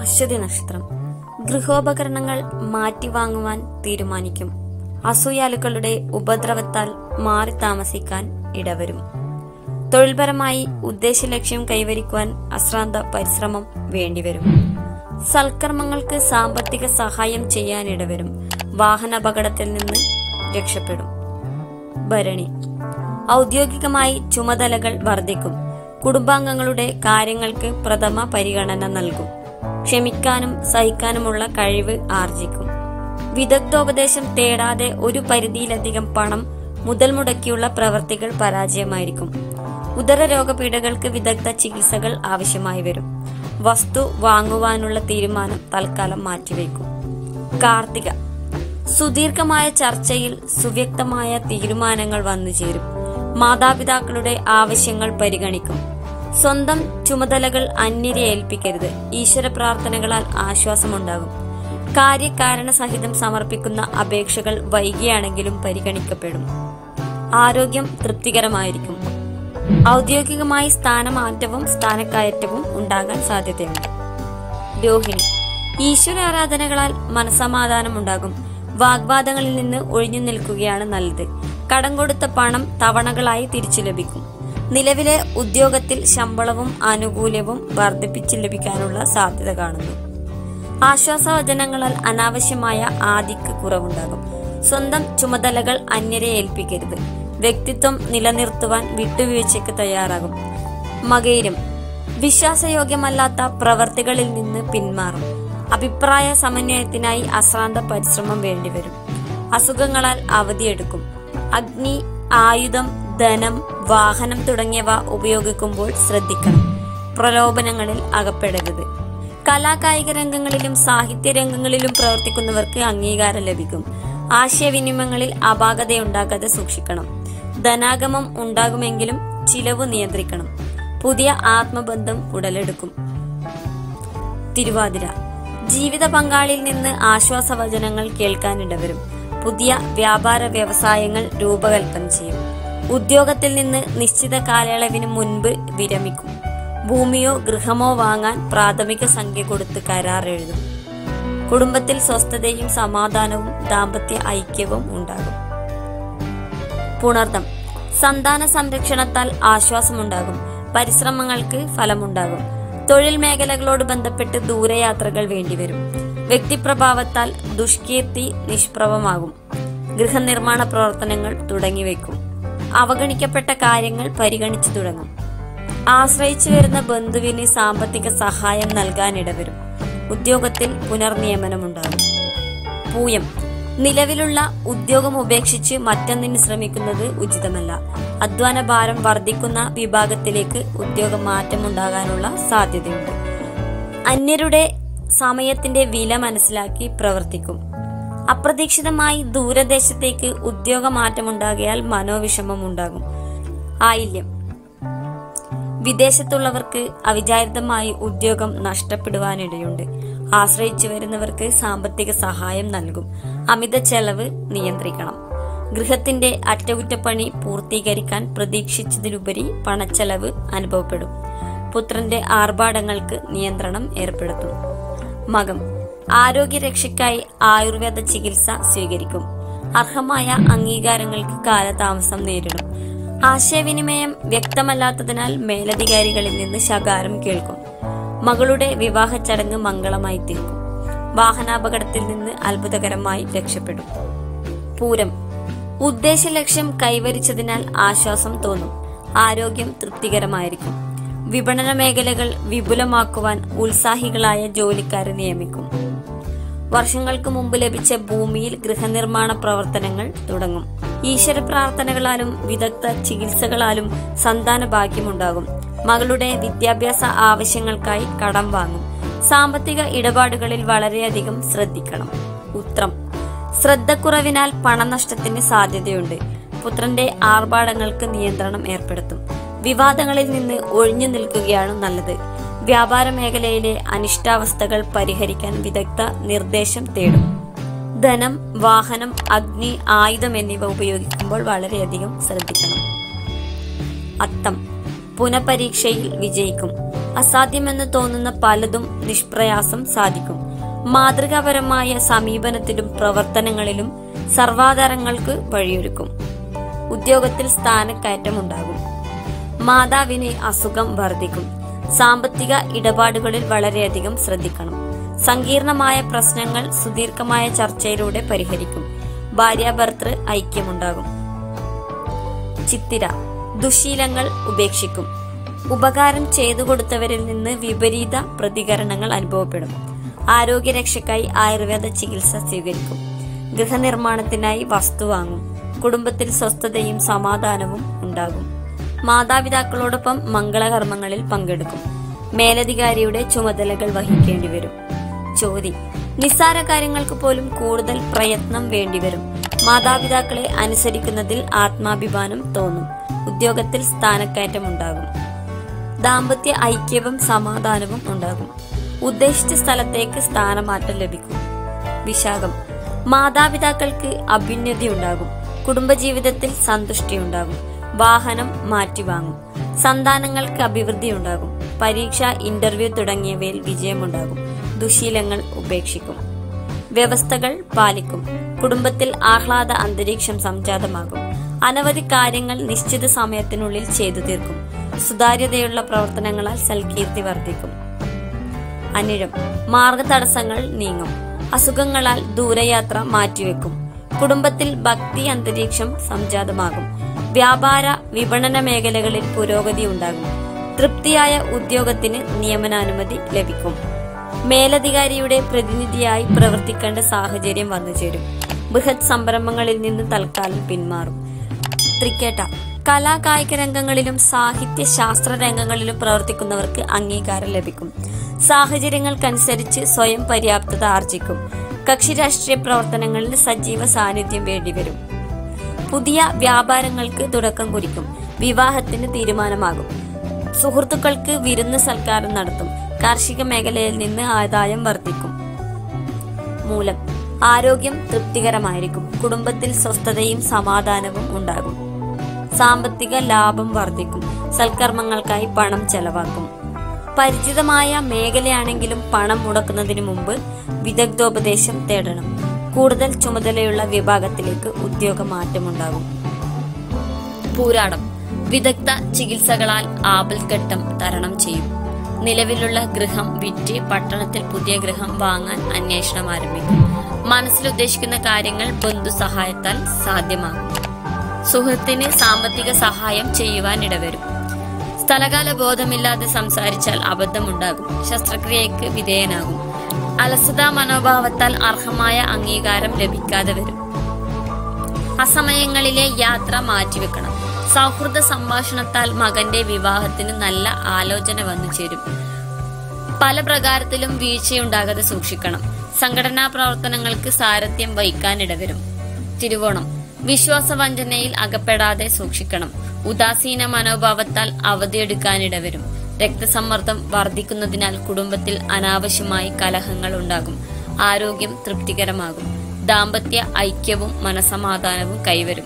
അശ്വതി നക്ഷത്രം ഗൃഹോപകരണങ്ങൾ മാറ്റിവാങ്ങുവാൻ തീരുമാനിക്കും അസൂയാലുക്കളുടെ ഉപദ്രവത്താൽ മാറി താമസിക്കാൻ ഇടവരും തൊഴിൽപരമായി ഉദ്ദേശലക്ഷ്യം കൈവരിക്കുവാൻ അശ്രാന്ത പരിശ്രമം വേണ്ടിവരും സൽക്കർമ്മങ്ങൾക്ക് സാമ്പത്തിക സഹായം ചെയ്യാനിടവരും വാഹനാപകടത്തിൽ നിന്ന് രക്ഷപ്പെടും ഭരണി ഔദ്യോഗികമായി ചുമതലകൾ വർദ്ധിക്കും കുടുംബാംഗങ്ങളുടെ കാര്യങ്ങൾക്ക് പ്രഥമ പരിഗണന നൽകും ക്ഷമിക്കാനും സഹിക്കാനുമുള്ള കഴിവ് ആർജിക്കും വിദഗ്ധോപദേശം തേടാതെ ഒരു പരിധിയിലധികം പണം മുതൽ മുടക്കിയുള്ള പ്രവർത്തികൾ പരാജയമായിരിക്കും ഉദര രോഗപീഠകൾക്ക് വിദഗ്ധ ചികിത്സകൾ ആവശ്യമായി വരും വസ്തു വാങ്ങുവാനുള്ള തീരുമാനം തൽക്കാലം മാറ്റിവെക്കും കാർത്തിക സുദീർഘമായ ചർച്ചയിൽ സുവ്യക്തമായ തീരുമാനങ്ങൾ വന്നു ചേരും മാതാപിതാക്കളുടെ ആവശ്യങ്ങൾ പരിഗണിക്കും സ്വന്തം ചുമതലകൾ അന്യരെ ഏൽപ്പിക്കരുത് ഈശ്വര പ്രാർത്ഥനകളാൽ ആശ്വാസമുണ്ടാകും കാര്യകാരണ സഹിതം സമർപ്പിക്കുന്ന അപേക്ഷകൾ വൈകിയാണെങ്കിലും പരിഗണിക്കപ്പെടും ആരോഗ്യം തൃപ്തികരമായിരിക്കും ഔദ്യോഗികമായി സ്ഥാനമാറ്റവും സ്ഥാനക്കയറ്റവും ഉണ്ടാകാൻ സാധ്യതയുണ്ട് രോഹിണി ഈശ്വര ആരാധനകളാൽ മനസമാധാനം ഉണ്ടാകും വാഗ്വാദങ്ങളിൽ നിന്ന് ഒഴിഞ്ഞു നിൽക്കുകയാണ് നല്ലത് കടം കൊടുത്ത പണം തവണകളായി തിരിച്ചു ലഭിക്കും നിലവിലെ ഉദ്യോഗത്തിൽ ശമ്പളവും ആനുകൂല്യവും വർദ്ധിപ്പിച്ചു ലഭിക്കാനുള്ള സാധ്യത കാണുന്നു ആശ്വാസവചനങ്ങളാൽ അനാവശ്യമായ ആദിക്ക് കുറവുണ്ടാകും സ്വന്തം ചുമതലകൾ അന്യരെ ഏൽപ്പിക്കരുത് വ്യക്തിത്വം നിലനിർത്തുവാൻ വിട്ടുവീഴ്ചയ്ക്ക് തയ്യാറാകും മകയിരം വിശ്വാസയോഗ്യമല്ലാത്ത പ്രവർത്തികളിൽ നിന്ന് പിന്മാറും അഭിപ്രായ സമന്വയത്തിനായി അശ്രാന്ത പരിശ്രമം വേണ്ടിവരും അസുഖങ്ങളാൽ അവധിയെടുക്കും അഗ്നി ആയുധം ധനം വാഹനം തുടങ്ങിയവ ഉപയോഗിക്കുമ്പോൾ ശ്രദ്ധിക്കണം പ്രലോഭനങ്ങളിൽ അകപ്പെടരുത് കലാകായിക രംഗങ്ങളിലും സാഹിത്യ രംഗങ്ങളിലും പ്രവർത്തിക്കുന്നവർക്ക് അംഗീകാരം ലഭിക്കും ആശയവിനിമയങ്ങളിൽ അപാകതയുണ്ടാകാതെ സൂക്ഷിക്കണം ധനാഗമം ഉണ്ടാകുമെങ്കിലും ചിലവ് നിയന്ത്രിക്കണം പുതിയ ആത്മബന്ധം ഉടലെടുക്കും തിരുവാതിര ജീവിത പങ്കാളിയിൽ നിന്ന് ആശ്വാസവചനങ്ങൾ കേൾക്കാനിടവരും പുതിയ വ്യാപാര വ്യവസായങ്ങൾ രൂപകൽപ്പന ചെയ്യും ഉദ്യോഗത്തിൽ നിന്ന് നിശ്ചിത കാലയളവിന് മുൻപ് വിരമിക്കും ഭൂമിയോ ഗൃഹമോ വാങ്ങാൻ പ്രാഥമിക സംഖ്യ കൊടുത്ത് കരാർ എഴുതും കുടുംബത്തിൽ സ്വസ്ഥതയും സമാധാനവും ദാമ്പത്യ ഐക്യവും ഉണ്ടാകും പുണർദം സന്താന സംരക്ഷണത്താൽ ആശ്വാസമുണ്ടാകും പരിശ്രമങ്ങൾക്ക് ഫലമുണ്ടാകും തൊഴിൽ മേഖലകളോട് ബന്ധപ്പെട്ട് ദൂരയാത്രകൾ വേണ്ടിവരും വ്യക്തിപ്രഭാവത്താൽ ദുഷ്കീർത്തി നിഷ്പ്രഭമാകും ഗൃഹനിർമ്മാണ പ്രവർത്തനങ്ങൾ തുടങ്ങിവെക്കും അവഗണിക്കപ്പെട്ട കാര്യങ്ങൾ പരിഗണിച്ചു തുടങ്ങും ആശ്രയിച്ചു വരുന്ന ബന്ധുവിന് സാമ്പത്തിക സഹായം നൽകാനിടവരും ഉദ്യോഗത്തിൽ പുനർനിയമനമുണ്ടാകും പൂയം നിലവിലുള്ള ഉദ്യോഗം ഉപേക്ഷിച്ച് മറ്റൊന്നിന് ശ്രമിക്കുന്നത് ഉചിതമല്ല അധ്വാന ഭാരം വർദ്ധിക്കുന്ന വിഭാഗത്തിലേക്ക് ഉദ്യോഗ മാറ്റമുണ്ടാകാനുള്ള സാധ്യതയുണ്ട് അന്യരുടെ സമയത്തിന്റെ വില മനസ്സിലാക്കി പ്രവർത്തിക്കും അപ്രതീക്ഷിതമായി ദൂരദേശത്തേക്ക് ഉദ്യോഗ മാറ്റമുണ്ടാകിയാൽ മനോവിഷമം ഉണ്ടാകും ആയില്യം വിദേശത്തുള്ളവർക്ക് അവിചാരിതമായി ഉദ്യോഗം നഷ്ടപ്പെടുവാനിടയുണ്ട് ആശ്രയിച്ചു വരുന്നവർക്ക് സാമ്പത്തിക സഹായം നൽകും അമിത ചെലവ് നിയന്ത്രിക്കണം ഗൃഹത്തിന്റെ അറ്റകുറ്റപ്പണി പൂർത്തീകരിക്കാൻ പ്രതീക്ഷിച്ചതിലുപരി പണച്ചെലവ് അനുഭവപ്പെടും പുത്രന്റെ ആർഭാടങ്ങൾക്ക് നിയന്ത്രണം ഏർപ്പെടുത്തും മകം ആരോഗ്യരക്ഷയ്ക്കായി ആയുർവേദ ചികിത്സ സ്വീകരിക്കും അർഹമായ അംഗീകാരങ്ങൾക്ക് കാലതാമസം നേരിടും ആശയവിനിമയം വ്യക്തമല്ലാത്തതിനാൽ മേലധികാരികളിൽ നിന്ന് ശകാരം കേൾക്കും മകളുടെ വിവാഹ ചടങ്ങ് മംഗളമായി തീർക്കും വാഹനാപകടത്തിൽ നിന്ന് അത്ഭുതകരമായി രക്ഷപ്പെടും പൂരം ഉദ്ദേശ ലക്ഷ്യം കൈവരിച്ചതിനാൽ ആശ്വാസം തോന്നും ആരോഗ്യം തൃപ്തികരമായിരിക്കും വിപണന മേഖലകൾ വിപുലമാക്കുവാൻ ഉത്സാഹികളായ ജോലിക്കാരെ നിയമിക്കും വർഷങ്ങൾക്ക് മുമ്പ് ലഭിച്ച ഭൂമിയിൽ ഗൃഹനിർമ്മാണ പ്രവർത്തനങ്ങൾ തുടങ്ങും ഈശ്വര പ്രാർത്ഥനകളാലും വിദഗ്ധ ചികിത്സകളാലും സന്താന ഭാഗ്യമുണ്ടാകും മകളുടെ വിദ്യാഭ്യാസ ആവശ്യങ്ങൾക്കായി കടം വാങ്ങും സാമ്പത്തിക ഇടപാടുകളിൽ വളരെയധികം ശ്രദ്ധിക്കണം ഉത്രം ശ്രദ്ധക്കുറവിനാൽ പണനഷ്ടത്തിന് സാധ്യതയുണ്ട് പുത്രന്റെ ആർഭാടങ്ങൾക്ക് നിയന്ത്രണം ഏർപ്പെടുത്തും വിവാദങ്ങളിൽ നിന്ന് ഒഴിഞ്ഞു നിൽക്കുകയാണ് നല്ലത് വ്യാപാര മേഖലയിലെ അനിഷ്ടാവസ്ഥകൾ പരിഹരിക്കാൻ വിദഗ്ധ നിർദ്ദേശം തേടും ധനം വാഹനം അഗ്നി ആയുധം എന്നിവ ഉപയോഗിക്കുമ്പോൾ വളരെയധികം ശ്രദ്ധിക്കണം അത്തം പുനഃപരീക്ഷയിൽ വിജയിക്കും അസാധ്യമെന്ന് തോന്നുന്ന പലതും നിഷ്പ്രയാസം സാധിക്കും മാതൃകാപരമായ സമീപനത്തിലും പ്രവർത്തനങ്ങളിലും സർവാധാരങ്ങൾക്ക് വഴിയൊരുക്കും ഉദ്യോഗത്തിൽ സ്ഥാനക്കയറ്റമുണ്ടാകും മാതാവിന് അസുഖം വർദ്ധിക്കും സാമ്പത്തിക ഇടപാടുകളിൽ വളരെയധികം ശ്രദ്ധിക്കണം സങ്കീർണമായ പ്രശ്നങ്ങൾ സുദീർഘമായ ചർച്ചയിലൂടെ പരിഹരിക്കും ഭാര്യാഭർത്തൃ ഐക്യമുണ്ടാകും ചിത്തിര ദുശീലങ്ങൾ ഉപേക്ഷിക്കും ഉപകാരം ചെയ്തു കൊടുത്തവരിൽ നിന്ന് വിപരീത പ്രതികരണങ്ങൾ അനുഭവപ്പെടും ആരോഗ്യരക്ഷയ്ക്കായി ആയുർവേദ ചികിത്സ സ്വീകരിക്കും ഗൃഹനിർമ്മാണത്തിനായി വസ്തു വാങ്ങും കുടുംബത്തിൽ സ്വസ്ഥതയും സമാധാനവും ഉണ്ടാകും മാതാപിതാക്കളോടൊപ്പം മംഗളകർമ്മങ്ങളിൽ പങ്കെടുക്കും മേലധികാരിയുടെ ചുമതലകൾ വഹിക്കേണ്ടി വരും ചോതി നിസ്സാര കാര്യങ്ങൾക്ക് പോലും കൂടുതൽ പ്രയത്നം വേണ്ടിവരും മാതാപിതാക്കളെ അനുസരിക്കുന്നതിൽ ആത്മാഭിമാനം തോന്നും ഉദ്യോഗത്തിൽ സ്ഥാനക്കയറ്റമുണ്ടാകും ദാമ്പത്യ ഐക്യവും സമാധാനവും ഉണ്ടാകും ഉദ്ദേശിച്ച സ്ഥലത്തേക്ക് സ്ഥാനമാറ്റം ലഭിക്കും വിശാഖം മാതാപിതാക്കൾക്ക് അഭ്യുന്നതിയുണ്ടാകും കുടുംബജീവിതത്തിൽ സന്തുഷ്ടിയുണ്ടാകും വാഹനം മാറ്റിവാങ്ങും സന്താനങ്ങൾക്ക് അഭിവൃദ്ധി ഉണ്ടാകും പരീക്ഷ ഇന്റർവ്യൂ തുടങ്ങിയവയിൽ വിജയമുണ്ടാകും ദുശീലങ്ങൾ ഉപേക്ഷിക്കും വ്യവസ്ഥകൾ പാലിക്കും കുടുംബത്തിൽ ആഹ്ലാദ അന്തരീക്ഷം സംജാതമാകും അനവധി കാര്യങ്ങൾ നിശ്ചിത സമയത്തിനുള്ളിൽ ചെയ്തു തീർക്കും സുതാര്യതയുള്ള പ്രവർത്തനങ്ങളാൽ സൽകീർത്തി വർദ്ധിക്കും അനിഴം മാർഗതടസ്സങ്ങൾ നീങ്ങും അസുഖങ്ങളാൽ ദൂരയാത്ര മാറ്റിവെക്കും കുടുംബത്തിൽ ഭക്തി അന്തരീക്ഷം സംജാതമാകും വ്യാപാര വിപണന മേഖലകളിൽ പുരോഗതി ഉണ്ടാകും തൃപ്തിയായ ഉദ്യോഗത്തിന് നിയമനാനുമതി ലഭിക്കും മേലധികാരിയുടെ പ്രതിനിധിയായി പ്രവർത്തിക്കേണ്ട സാഹചര്യം വന്നുചേരും ബൃഹത് സംരംഭങ്ങളിൽ നിന്ന് തൽക്കാലം പിന്മാറും തൃക്കേട്ട കലാ കായിക രംഗങ്ങളിലും സാഹിത്യ ശാസ്ത്ര രംഗങ്ങളിലും പ്രവർത്തിക്കുന്നവർക്ക് അംഗീകാരം ലഭിക്കും സാഹചര്യങ്ങൾക്കനുസരിച്ച് സ്വയം പര്യാപ്തത ആർജിക്കും കക്ഷി രാഷ്ട്രീയ പ്രവർത്തനങ്ങളിൽ സജീവ സാന്നിധ്യം വേണ്ടിവരും പുതിയ വ്യാപാരങ്ങൾക്ക് തുടക്കം കുറിക്കും വിവാഹത്തിന് തീരുമാനമാകും സുഹൃത്തുക്കൾക്ക് വിരുന്ന് സൽക്കാരം നടത്തും കാർഷിക മേഖലയിൽ നിന്ന് ആദായം വർദ്ധിക്കും മൂലം ആരോഗ്യം തൃപ്തികരമായിരിക്കും കുടുംബത്തിൽ സ്വസ്ഥതയും സമാധാനവും ഉണ്ടാകും സാമ്പത്തിക ലാഭം വർദ്ധിക്കും സൽക്കർമ്മങ്ങൾക്കായി പണം ചെലവാക്കും പരിചിതമായ മേഖലയാണെങ്കിലും പണം മുടക്കുന്നതിന് മുമ്പ് വിദഗ്ധോപദേശം തേടണം കൂടുതൽ ചുമതലയുള്ള വിഭാഗത്തിലേക്ക് ഉദ്യോഗ മാറ്റമുണ്ടാകും പൂരാടം വിദഗ്ധ ചികിത്സകളാൽ ആപൽഘട്ടം തരണം ചെയ്യും നിലവിലുള്ള ഗൃഹം വിറ്റ് പട്ടണത്തിൽ പുതിയ ഗൃഹം വാങ്ങാൻ അന്വേഷണം ആരംഭിക്കും മനസ്സിൽ ഉദ്ദേശിക്കുന്ന കാര്യങ്ങൾ ബന്ധു സഹായത്താൽ സാധ്യമാകും സുഹൃത്തിന് സാമ്പത്തിക സഹായം ചെയ്യുവാൻ ഇടവരും സ്ഥലകാല ബോധമില്ലാതെ സംസാരിച്ചാൽ അബദ്ധമുണ്ടാകും ശസ്ത്രക്രിയയ്ക്ക് വിധേയനാകും അലസതാ മനോഭാവത്താൽ അർഹമായ അംഗീകാരം ലഭിക്കാതെ വരും അസമയങ്ങളിലെ യാത്ര മാറ്റിവെക്കണം സൗഹൃദ സംഭാഷണത്താൽ മകന്റെ വിവാഹത്തിന് നല്ല ആലോചന വന്നു ചേരും പല പ്രകാരത്തിലും വീഴ്ചയുണ്ടാകാതെ സൂക്ഷിക്കണം സംഘടനാ പ്രവർത്തനങ്ങൾക്ക് സാരഥ്യം വഹിക്കാനിടവരും തിരുവോണം വിശ്വാസവഞ്ചനയിൽ അകപ്പെടാതെ സൂക്ഷിക്കണം ഉദാസീന മനോഭാവത്താൽ അവധിയെടുക്കാനിടവരും രക്തസമ്മർദ്ദം വർദ്ധിക്കുന്നതിനാൽ കുടുംബത്തിൽ അനാവശ്യമായി കലഹങ്ങൾ ഉണ്ടാകും ആരോഗ്യം തൃപ്തികരമാകും ദാമ്പത്യ ഐക്യവും മനസമാധാനവും കൈവരും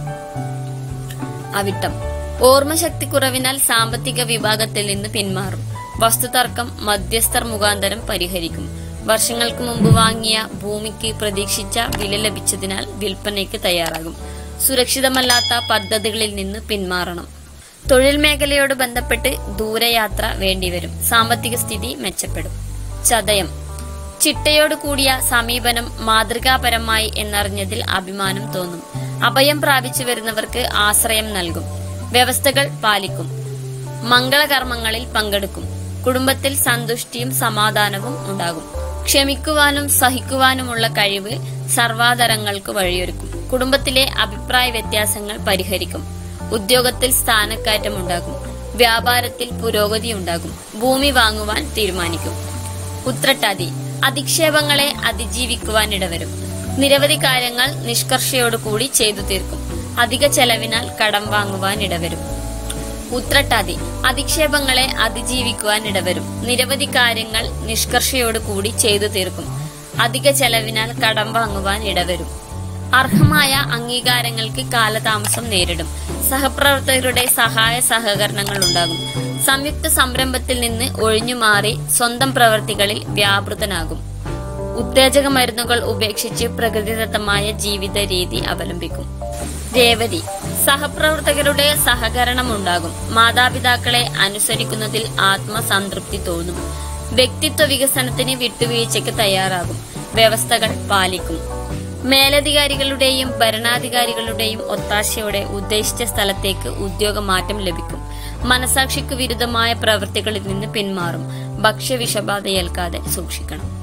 അവിട്ടം ഓർമ്മശക്തി കുറവിനാൽ സാമ്പത്തിക വിഭാഗത്തിൽ നിന്ന് പിന്മാറും വസ്തുതർക്കം മധ്യസ്ഥർ മുഖാന്തരം പരിഹരിക്കും വർഷങ്ങൾക്ക് മുമ്പ് വാങ്ങിയ ഭൂമിക്ക് പ്രതീക്ഷിച്ച വില ലഭിച്ചതിനാൽ വിൽപ്പനയ്ക്ക് തയ്യാറാകും സുരക്ഷിതമല്ലാത്ത പദ്ധതികളിൽ നിന്ന് പിന്മാറണം തൊഴിൽ മേഖലയോട് ബന്ധപ്പെട്ട് ദൂരയാത്ര വേണ്ടിവരും സാമ്പത്തിക സ്ഥിതി മെച്ചപ്പെടും ചതയം ചിട്ടയോട് കൂടിയ സമീപനം മാതൃകാപരമായി എന്നറിഞ്ഞതിൽ അഭിമാനം തോന്നും അഭയം പ്രാപിച്ചു വരുന്നവർക്ക് ആശ്രയം നൽകും വ്യവസ്ഥകൾ പാലിക്കും മംഗളകർമ്മങ്ങളിൽ പങ്കെടുക്കും കുടുംബത്തിൽ സന്തുഷ്ടിയും സമാധാനവും ഉണ്ടാകും ക്ഷമിക്കുവാനും സഹിക്കുവാനുമുള്ള കഴിവ് സർവാതരങ്ങൾക്ക് വഴിയൊരുക്കും കുടുംബത്തിലെ അഭിപ്രായ വ്യത്യാസങ്ങൾ പരിഹരിക്കും ഉദ്യോഗത്തിൽ സ്ഥാനക്കയറ്റം ഉണ്ടാകും വ്യാപാരത്തിൽ പുരോഗതി ഉണ്ടാകും ഭൂമി വാങ്ങുവാൻ തീരുമാനിക്കും ഉത്രട്ടാതി അധിക്ഷേപങ്ങളെ അതിജീവിക്കുവാൻ ഇടവരും നിരവധി കാര്യങ്ങൾ നിഷ്കർഷയോടുകൂടി ചെയ്തു തീർക്കും അധിക ചെലവിനാൽ കടം വാങ്ങുവാൻ ഇടവരും ഉത്രട്ടാതി അധിക്ഷേപങ്ങളെ അതിജീവിക്കുവാൻ ഇടവരും നിരവധി കാര്യങ്ങൾ നിഷ്കർഷയോടുകൂടി ചെയ്തു തീർക്കും അധിക ചെലവിനാൽ കടം വാങ്ങുവാൻ ഇടവരും അർഹമായ അംഗീകാരങ്ങൾക്ക് കാലതാമസം നേരിടും സഹപ്രവർത്തകരുടെ സഹായ സഹകരണങ്ങൾ ഉണ്ടാകും സംയുക്ത സംരംഭത്തിൽ നിന്ന് ഒഴിഞ്ഞുമാറി സ്വന്തം പ്രവർത്തികളിൽ വ്യാപൃതനാകും ഉത്തേജക മരുന്നുകൾ ഉപേക്ഷിച്ച് പ്രകൃതിദത്തമായ ജീവിത രീതി അവലംബിക്കും രേവതി സഹപ്രവർത്തകരുടെ സഹകരണമുണ്ടാകും മാതാപിതാക്കളെ അനുസരിക്കുന്നതിൽ ആത്മസംതൃപ്തി തോന്നും വ്യക്തിത്വ വികസനത്തിന് വിട്ടുവീഴ്ചയ്ക്ക് തയ്യാറാകും വ്യവസ്ഥകൾ പാലിക്കും മേലധികാരികളുടെയും ഭരണാധികാരികളുടെയും ഒത്താശയോടെ ഉദ്ദേശിച്ച സ്ഥലത്തേക്ക് ഉദ്യോഗമാറ്റം ലഭിക്കും മനസാക്ഷിക്ക് വിരുദ്ധമായ പ്രവൃത്തികളിൽ നിന്ന് പിന്മാറും ഭക്ഷ്യവിഷബാധയേൽക്കാതെ സൂക്ഷിക്കണം